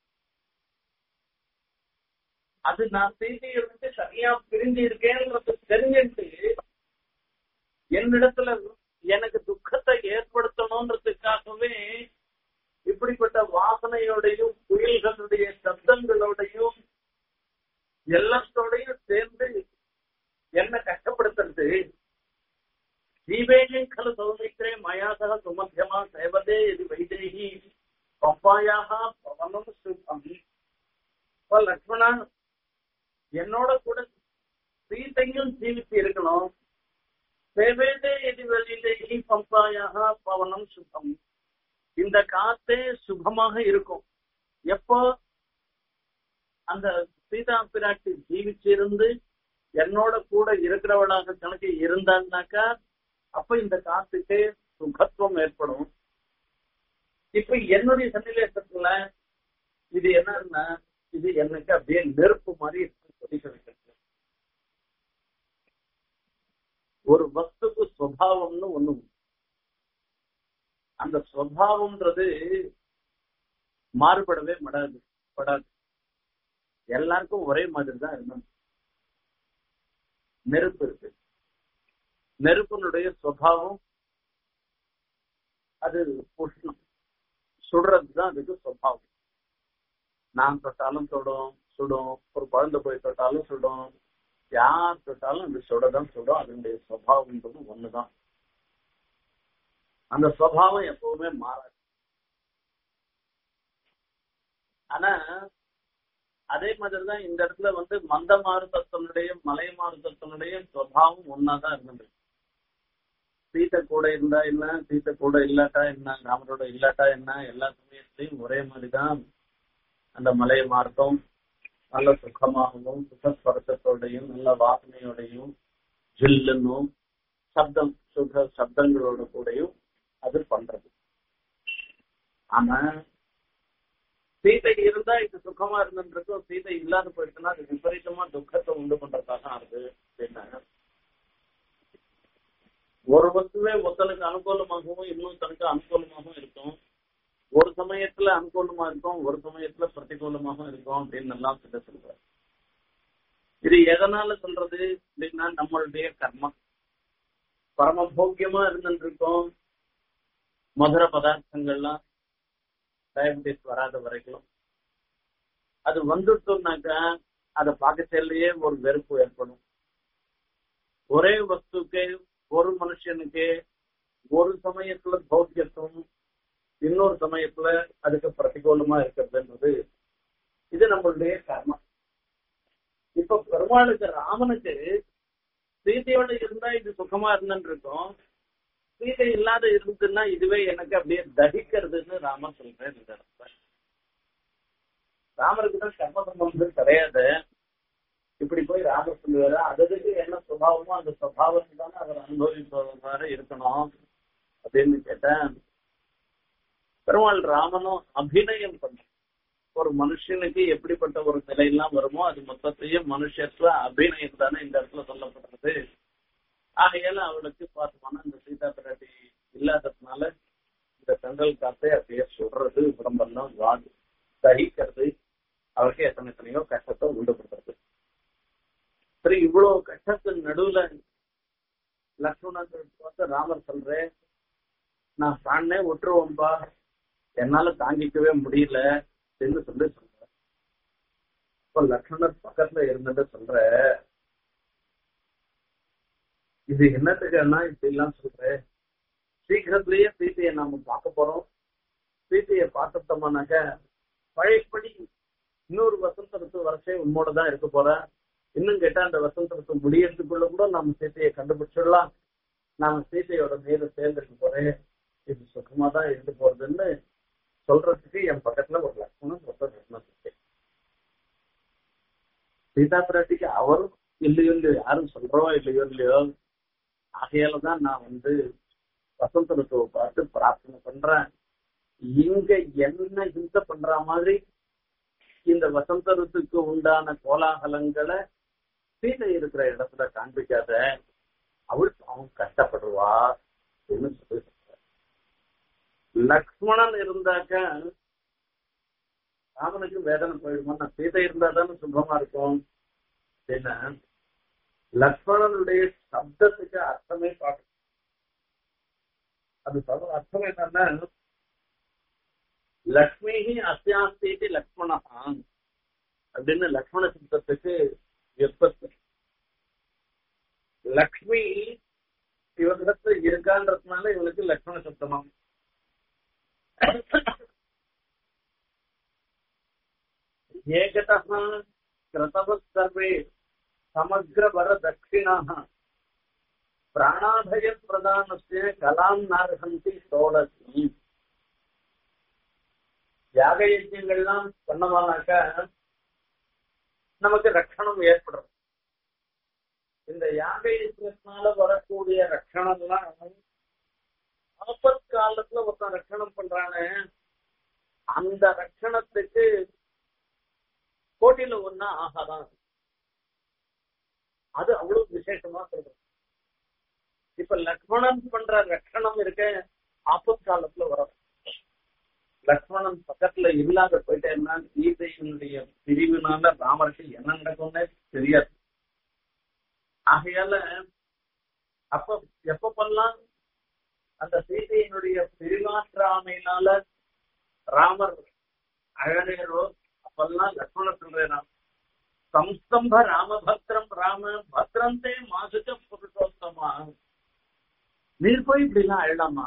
அது நான் செய்தியை வந்து சரியா பிரிஞ்சு இருக்கேன்றது தெரிஞ்சுட்டு என்னிடத்துல எனக்கு துக்கத்தை ஏற்படுத்தணும்ன்றதுக்காகவே இப்படிப்பட்ட வாசனையோடையும் குயில்களுடைய சப்தங்களோடையும் எல்லாத்தோடையும் சேர்ந்து என்ன கஷ்டப்படுத்துறது ஜீவேஜி கலு சௌமித்ரே மயாசக சுமத்தியமா சேவதே இது வைதேகி பப்பாயாக பவனம் சுத்தம் இப்ப லக்ஷ்மணா என்னோட கூட சீத்தையும் ஜீவித்து இருக்கணும் சேவேதே இது வெளிதேகி பம்பாயாக பவனம் சுத்தம் இந்த காத்தே சுகமாக இருக்கும் எப்போ அந்த சீதா பிராட்டி ஜீவிச்சிருந்து என்னோட கூட இருக்கிறவளாக கணக்கு இருந்தான்னாக்கா அப்ப இந்த காத்துக்கு சுகத்துவம் ஏற்படும் இப்ப என்னுடைய சன்னிவேசத்துல இது என்னன்னா இது எனக்கு அப்படியே நெருப்பு மாதிரி இருக்கு சொல்லி சொல்லிட்டு ஒரு வஸ்துக்கு சுவாவம்னு ஒண்ணு உண்டு. அந்த சுவாவம்ன்றது மாறுபடவே படாது படாது எல்லாருக்கும் ஒரே மாதிரி தான் இருக்கணும் நெருப்பு இருக்கு நெருப்பினுடைய சுவாவம் அது உஷ்ணம் சுடுறது தான் அதுக்கு சுவாவம் நான் தொட்டாலும் சுடும் சுடும் ஒரு குழந்தை போய் தொட்டாலும் சுடும் யார் தொட்டாலும் அது சுடதான் சுடும் அதனுடைய சுவாவம்ன்றது ஒண்ணுதான் அந்த சுவாவம் எப்பவுமே மாறாது ஆனா அதே மாதிரிதான் இந்த இடத்துல வந்து மந்த மாறுதத்தினுடைய மலை மாறுதத்தினுடைய சுவாவம் ஒன்னாதான் இருந்தது சீத்தை கூட இருந்தா என்ன சீத்தை கூட இல்லாட்டா என்ன ராமரோட இல்லாட்டா என்ன எல்லா சமயத்திலையும் ஒரே மாதிரிதான் அந்த மலை மார்க்கம் நல்ல சுகமாகவும் சுகஸ்பர்சத்தோடையும் நல்ல வாசனையோடையும் ஜில்லுன்னும் சப்தம் சுக சப்தங்களோட கூடயும் அது பண்றது ஆனா சீதை இருந்தா இது சுகமா இருந்துருக்கும் சீதை இல்லாத போயிடுச்சுன்னா அது விபரீதமா துக்கத்தை உண்டு பண்றதாக ஆகுது அப்படின்னா ஒரு வஸ்துவே ஒருத்தனுக்கு அனுகூலமாகவும் இன்னொருத்தனுக்கு அனுகூலமாகவும் இருக்கும் ஒரு சமயத்துல அனுகூலமா இருக்கும் ஒரு சமயத்துல பிரதிகூலமாகவும் இருக்கும் அப்படின்னு எல்லாம் சொல்ல சொல்றாரு இது எதனால சொல்றது அப்படின்னா நம்மளுடைய கர்மம் பரம போக்கியமா இருந்துருக்கோம் மதுர பதார்த்தங்கள்லாம் டயபிட்டிஸ் வராத வரைக்கும் அது வந்துட்டோம்னாக்கா அதை பார்க்கச்சேலையே ஒரு வெறுப்பு ஏற்படும் ஒரே வஸ்துக்கு ஒரு மனுஷனுக்கு ஒரு சமயத்துல பௌத்தியத்துவம் இன்னொரு சமயத்துல அதுக்கு பிரதிகூலமா இருக்கிறதுன்றது இது நம்மளுடைய கர்மம் இப்ப பெருமாளுக்கு ராமனுக்கு சீதையோட இருந்தா இது சுகமா இருந்துட்டு இருக்கும் சீதை இல்லாத இருந்துன்னா இதுவே எனக்கு அப்படியே தகிக்கிறதுன்னு ராமன் சொல்றேன் இந்த இடத்துல ராமருக்கு தான் கர்ம சம்பந்தம் கிடையாது இப்படி போய் ராமர் சொல்லுவாரு அதுக்கு என்ன சுபாவமோ அந்த சுபாவம் தானே அவர் அனுபவிப்பவராக இருக்கணும் அப்படின்னு கேட்டேன் பெருமாள் ராமனும் அபிநயம் பண்ண ஒரு மனுஷனுக்கு எப்படிப்பட்ட ஒரு நிலையெல்லாம் வருமோ அது மொத்தத்தையும் மனுஷத்துல அபிநயம் தானே இந்த இடத்துல சொல்லப்படுறது ஆகையால அவளுக்கு பார்த்தோம்னா இந்த சீதா பிராட்டி இல்லாததுனால இந்த கங்கல் காத்தை அப்படியே சொல்றது உடம்பெல்லாம் வாது சகிக்கிறது அவருக்கு எத்தனை எத்தனையோ கஷ்டத்தை உண்டுபடுத்துறது சரி இவ்வளவு கஷ்டத்தின் நடுவுல லக்ஷ்மணன் பார்த்து ராமர் சொல்றேன் நான் சாண்ணே விட்டுருவோம்பா என்னால தாங்கிக்கவே முடியல அப்படின்னு சொல்லி சொல்ற இப்ப லக்ஷ்மணர் பக்கத்துல இருந்துட்டு சொல்ற இது என்னத்துக்குன்னா இப்படி எல்லாம் சொல்றேன் சீக்கிரத்திலேயே சீத்தையை நாம பார்க்க போறோம் சீத்தையை பார்த்துட்டோம்னாக்க பழையபடி இன்னொரு வசந்த ரித்து வருஷம் உன்னோட தான் இருக்க போறேன் இன்னும் கேட்டா அந்த வசந்த ரித்து முடியறதுக்குள்ள கூட நாம சீத்தையை கண்டுபிடிச்சிடலாம் நாம சீத்தையோட மீது சேர்ந்துட்டு போறேன் இது சுகமா தான் இருந்து போறதுன்னு சொல்றதுக்கு என் பக்கத்துல ஒரு லட்சணம் ஒருத்தர் நிர்ணயிச்சு சீதா பிராட்டிக்கு அவரும் இல்லையோ இல்லையோ யாரும் சொல்றவோ இல்லையோ இல்லையோ ஆகையால தான் நான் வந்து வசந்த ரித்துவை பார்த்து பிரார்த்தனை பண்றேன் இங்க என்ன ஹிம்சை பண்ற மாதிரி இந்த வசந்த ரித்துக்கு உண்டான கோலாகலங்களை சீதை இருக்கிற இடத்துல காண்பிக்காத அவள் அவன் கஷ்டப்படுவா அப்படின்னு சொல்லி லக்ஷ்மணன் இருந்தாக்க ராமனுக்கு வேதனை போயிடுமா நான் சீதை இருந்தா தானே சுபமா இருக்கும் அப்படின்னா லக்ஷ்மணனுடைய சப்தத்துக்கு அர்த்தமே பார்க்கணும் அது சொல்ற அர்த்தம் என்னன்னா லக்ஷ்மி அத்தியாஸ்தி லக்ஷ்மணா அப்படின்னு லக்ஷ்மண சப்தத்துக்கு விற்பத்து லக்ஷ்மி இவனிடத்துல இருக்கான்றதுனால இவனுக்கு லக்ஷ்மண சப்தமா ஏகதः கிருதவ சர்வே சமக்ர வர தட்சிணாः பிராணாபய பிரதானஸ்ய கலாம் நார்ஹந்தி சோழசி யாக யஜ்யங்கள்லாம் பண்ணவானாக்கா நமக்கு ரட்சணம் ஏற்படும் இந்த யாக யஜ்யத்தினால வரக்கூடிய ரட்சணம்லாம் ஆபத் காலத்துல ஒருத்தன் ரட்சணம் பண்றானே அந்த ரட்சணத்துக்கு கோட்டில ஒன்னா ஆகாதான் அது அவ்வளவு விசேஷமா சொல்றது இப்ப லக்ஷ்மணன் பண்ற ரட்சணம் இருக்க ஆபத் காலத்துல வரும் லக்ஷ்மணன் பக்கத்துல இல்லாத போயிட்டேன்னா சீதையினுடைய பிரிவினால ராமருக்கு என்ன நடக்கும்னே தெரியாது ஆகையால அப்ப எப்பப்பெல்லாம் அந்த சீதையினுடைய பிரிவாற்றாமையினால ராமர் அழகேரோ அப்பெல்லாம் லக்ஷ்மண சொல்றேன் சம்ஸ்தம்ப ராமபத்ரம் ராம பத்ரந்தே மாசுச்ச புருஷோத்தமா நீர் போய் இப்படி எல்லாம் அழலாமா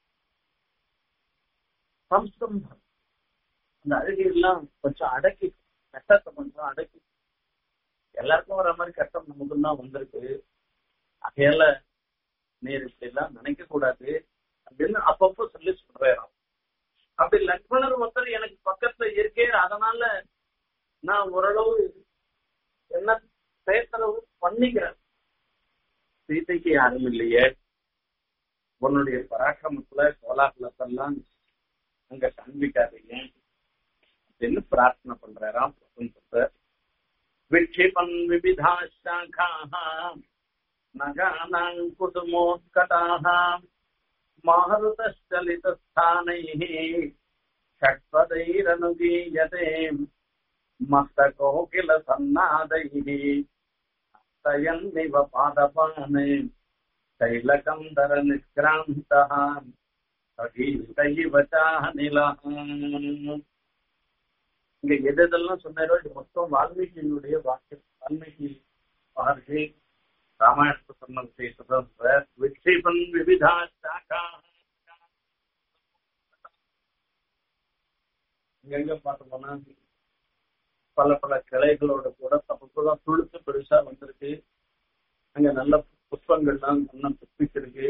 சம்ஸ்தம்பம் அந்த அழுகையெல்லாம் கொஞ்சம் அடக்கி கஷ்டத்தை கொஞ்சம் அடக்கி எல்லாருக்கும் வர மாதிரி கஷ்டம் நமக்கு தான் வந்திருக்கு அதையால நீர் இப்படி எல்லாம் நினைக்க கூடாது அப்படின்னு அப்பப்போ சொல்லி சொல்றாராம் அப்படி லக்ஷ்மணர் ஒருத்தர் எனக்கு பக்கத்துல இருக்கே அதனால நான் ஓரளவு என்ன பேசுறவு பண்ணிக்கிறேன் சீதைக்கு யாரும் இல்லையே உன்னுடைய பராக்கிரமத்துல கோலாகலத்தெல்லாம் அங்க காண்பிக்காதீங்க அப்படின்னு பிரார்த்தனை பண்றாராம் வசந்தத்தை விக்ஷிபன் விவிதா சாக்காக நகானாங் குதுமோத்கடாக மாருதச்சலிதஸ்தானைः षट्पदैरनुगीयते मस्तकोकिलसन्नादैः हस्तयन्निव पादपान् तैलकन्दरनिष्क्रान्तः சகீத இவ சாநிலः இங்க எது எதெல்லாம் சொன்னாரோ இது மொத்தம் வால்மீகியினுடைய வாக்கியம் வால்மீகி மகர்ஷி ராமாயணத்தை சொன்ன விஷயத்தை விக்ஷிபன் விவிதா சாக்கா எங்க பார்த்தோம்னா பல பல கிளைகளோட கூட தப்புதான் துளுத்து பெருசா வந்திருக்கு அங்க நல்ல புஷ்பங்கள்லாம் நல்லா புஷ்பிச்சிருக்கு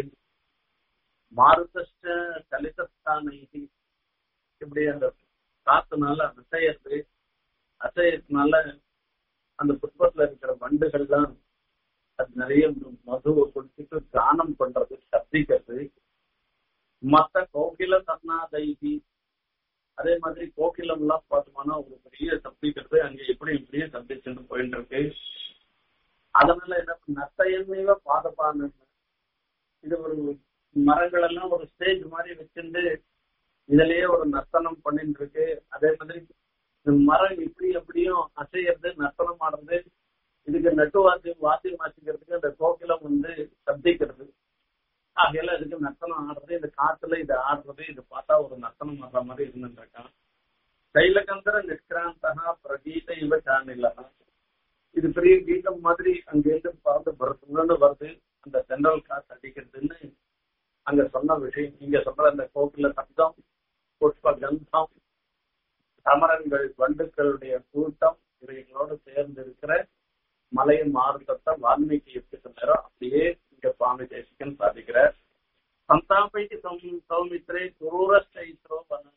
மாருதஷ்ட கலிதஸ்தானை இப்படி அந்த காத்துனால அசையறது அசையறதுனால அந்த புஷ்பத்துல இருக்கிற வண்டுகள்லாம் அது நிறைய மதுவை குடிச்சிட்டு தானம் பண்றது சப்திக்கிறது மத்த கோகில தன்னாதைதி அதே மாதிரி கோகிலம் எல்லாம் பார்த்தோம்னா ஒரு பெரிய சப்திக்கிறது அங்க எப்படி இப்படியே சப்திச்சுட்டு போயிட்டு இருக்கு அதனால என்ன நத்தையன்மையில பாதப்பான்னு இது ஒரு மரங்கள் எல்லாம் ஒரு ஸ்டேஜ் மாதிரி வச்சிருந்து இதுலயே ஒரு நர்த்தனம் பண்ணிட்டு இருக்கு அதே மாதிரி இந்த மரம் இப்படி எப்படியும் அசையறது நர்த்தனம் ஆடுறது இதுக்கு நட்டு வாத்தியம் வாத்தியம் வாசிக்கிறதுக்கு அந்த கோகிலம் வந்து சப்திக்கிறது ஆகையில இதுக்கு நர்த்தனம் ஆடுறது இந்த காத்துல இது ஆடுறது இது பார்த்தா ஒரு நர்த்தனம் ஆடுற மாதிரி இருந்துருக்கான் தைலகந்தர நிஷ்கிராந்தகா பிரகீத இவ சாணிலகா இது பெரிய கீதம் மாதிரி அங்கிருந்து பறந்து வருது வருது அந்த சென்ட்ரல் காசு அடிக்கிறதுன்னு அங்க சொன்ன விஷயம் நீங்க சொல்ற அந்த கோக்கில சப்தம் புஷ்ப கந்தம் சமரங்கள் வண்டுக்களுடைய கூட்டம் இவைகளோடு சேர்ந்து இருக்கிற மலையின் மாறுதத்தை வால்மீகி எப்படி சொன்னாரோ அப்படியே இங்க சுவாமி தேசிகன் சாதிக்கிறார் சந்தாபைக்கு சௌமித்ரே குரூர சைத்ரோ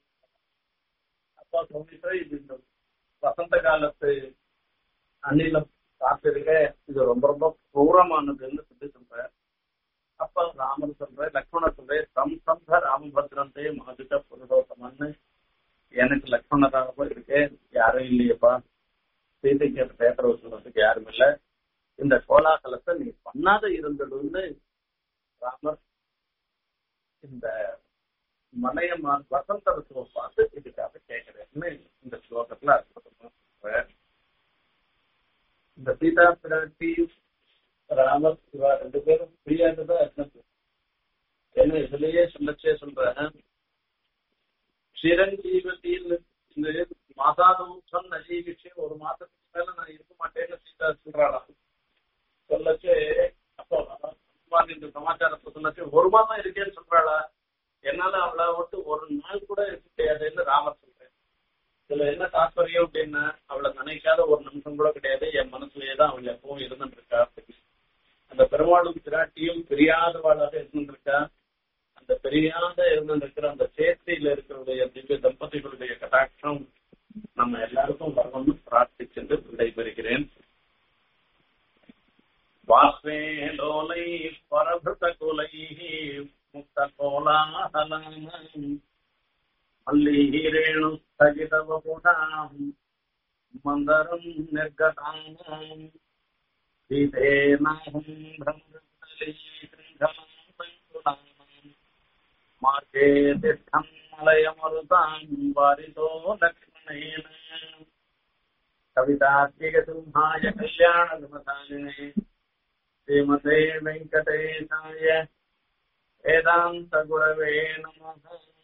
அப்பா சௌமித்ரே இது இந்த வசந்த காலத்து அணில காத்திருக்க இது ரொம்ப ரொம்ப குரூரமானதுன்னு சொல்லி சொல்ற அப்ப ராமர் சொல்ற லக்ஷ்மணர் சொல்ற தம் சந்த ராமபத்ரந்தே மாதிட்ட புருடோத்தமன்னு எனக்கு லக்ஷ்மணராக இருக்கு யாரும் இல்லையப்பா சீதைக்கு அந்த பேப்பரை சொல்றதுக்கு யாரும் இல்ல இந்த கோலாகலத்தை நீ பண்ணாத இருந்ததுன்னு ராமர் இந்த மலையமான் வசந்த ரிசுவை பார்த்து இதுக்காக கேட்கிறேன்னு இந்த ஸ்லோகத்துல அற்புதமா இந்த சீதா பிராட்டி ராமர் சிவா ரெண்டு பேரும் பிரியாண்டதான் அர்த்தம் ஏன்னா இதுலயே சொல்லச்சே சொல்றேன் சிரஞ்சீவத்தின்னு இந்த மாதாதம் நஜீவிச்சு ஒரு மாசத்துக்கு மேல நான் இருக்க மாட்டேன்னு சீதா சொல்றாளாம் சொல்லச்சு அப்போ இந்த சமாச்சாரத்தை சொல்லச்சு ஒரு மாதம் இருக்கேன்னு சொல்றாளா என்னால அவளை விட்டு ஒரு நாள் கூட இருக்க முடியாதுன்னு ராமர் சொல்றேன் இதுல என்ன தாற்பயம் அப்படின்னா அவளை நினைக்காத ஒரு நிமிஷம் கூட கிடையாது என் மனசுலயே தான் அவள் எப்பவும் இருந்துட்டு இருக்கா அந்த பெருமாளும் பிராட்டியும் பிரியாதவாளாக இருந்துருக்கா அந்த பிரியாத இருந்திருக்கிற அந்த சேர்த்தையில இருக்கிற திவ்ய தம்பதிகளுடைய கட்டாட்சம் நம்ம எல்லாருக்கும் வரணும்னு பிரார்த்திச்சென்று விடைபெறுகிறேன் வாஸ்வே லோலை பரபிருத குலை முக்த கோலாஹலம் மல்லீரேணு ஸ்தகிதவ புடாம் மந்தரம் நிர்கதாம் சீதேனாஹம் பிரம்மலீ சிங்கமம் சங்குலாம் மார்கே திஷ்டம் மலயமருதாம் வாரிதோ லக்ஷ்மணேன கவிதாத்மிகசிம்ஹாய கல்யாணகுணசாலினே ஸ்ரீமதே வெங்கடேசாய வேதாந்த குரவே நமः